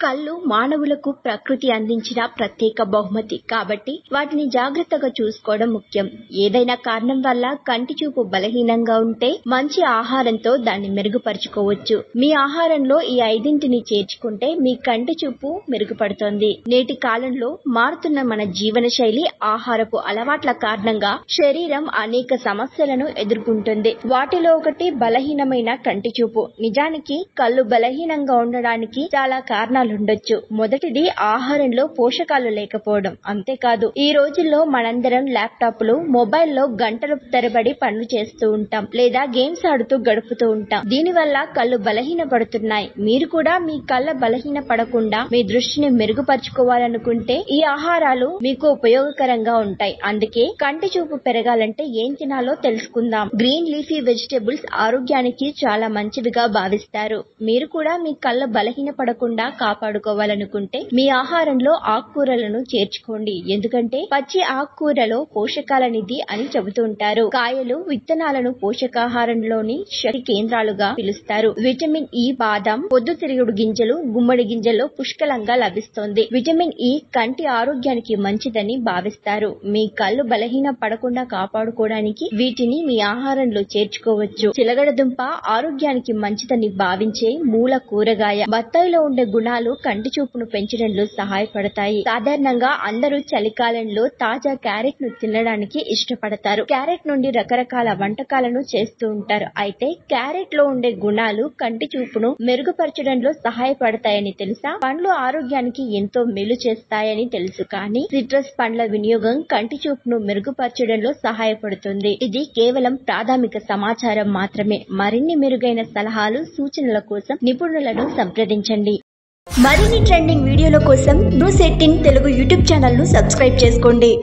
కళ్ళు మానవులకు ప్రకృతి అందించిన ప్రత్యేక బహుమతి కాబట్టి వాటిని జాగ్రత్తగా చూసుకోవడం ముఖ్యం ఏదైనా కారణం వల్ల కంటి చూపు బలహీనంగా ఉంటే మంచి ఆహారంతో దాన్ని మెరుగుపరుచుకోవచ్చు మీ ఆహారంలో ఈ ఐదింటిని చేర్చుకుంటే మీ కంటి చూపు మెరుగుపడుతుంది నేటి కాలంలో మారుతున్న మన జీవన శైలి ఆహారపు అలవాట్ల కారణంగా శరీరం అనేక సమస్యలను ఎదుర్కొంటుంది వాటిలో ఒకటి బలహీనమైన కంటి చూపు నిజానికి కళ్ళు బలహీనంగా ఉండడానికి చాలా కారణాలు ఉండొచ్చు మొదటిది ఆహారంలో పోషకాలు లేకపోవడం అంతేకాదు ఈ రోజుల్లో మనందరం ల్యాప్టాప్లు మొబైల్లో గంటల తరబడి పనులు చేస్తూ ఉంటాం లేదా గేమ్స్ ఆడుతూ గడుపుతూ ఉంటాం దీనివల్ల కళ్ళు బలహీన పడుతున్నాయి మీరు కూడా మీ కళ్ళ బలహీన పడకుండా మీ దృష్టిని మెరుగుపరుచుకోవాలనుకుంటే ఈ ఆహారాలు మీకు ఉపయోగకరంగా ఉంటాయి అందుకే కంటి చూపు పెరగాలంటే ఏం తినాలో తెలుసుకుందాం గ్రీన్ లీఫీ వెజిటేబుల్స్ ఆరోగ్యానికి చాలా మంచివిగా భావిస్తారు మీరు కూడా మీ కళ్ళ బలహీన పడకుండా కాపాడుకోవాలనుకుంటే మీ ఆహారంలో ఆకుకూరలను చేర్చుకోండి ఎందుకంటే పచ్చి ఆకుకూరలో పోషకాల నిధి అని చెబుతుంటారు కాయలు విత్తనాలను పోషకాహారంలోని శక్తి కేంద్రాలుగా పిలుస్తారు విటమిన్ ఈ బాదం పొద్దుతిరుగుడు గింజలు గుమ్మడి గింజల్లో పుష్కలంగా లభిస్తుంది విటమిన్ ఈ కంటి ఆరోగ్యానికి మంచిదని భావిస్తారు మీ కళ్ళు బలహీన పడకుండా కాపాడుకోవడానికి వీటిని మీ ఆహారంలో చేర్చుకోవచ్చు చిలగడ దుంప ఆరోగ్యానికి మంచిదని భావించే మూల కూరగాయ బత్తాయిలో ఉండే గుణాలు కంటి చూపును పెంచడంలో సహాయపడతాయి సాధారణంగా అందరూ చలికాలంలో తాజా క్యారెట్ ను తినడానికి ఇష్టపడతారు క్యారెట్ నుండి రకరకాల వంటకాలను చేస్తూ ఉంటారు అయితే క్యారెట్ లో ఉండే గుణాలు కంటి చూపును మెరుగుపరచడంలో సహాయపడతాయని తెలుసా పండ్లు ఆరోగ్యానికి ఎంతో మేలు చేస్తాయని తెలుసు కానీ సిట్రస్ పండ్ల వినియోగం కంటి చూపును మెరుగుపరచడంలో సహాయపడుతుంది ఇది కేవలం ప్రాథమిక సమాచారం మాత్రమే మరిన్ని మెరుగైన సలహాలు సూచనల కోసం నిపుణులను సంప్రదించండి మరిన్ని ట్రెండింగ్ వీడియోల కోసం news eighteen Telugu YouTube channel ను సబ్స్క్రైబ్ చేసుకోండి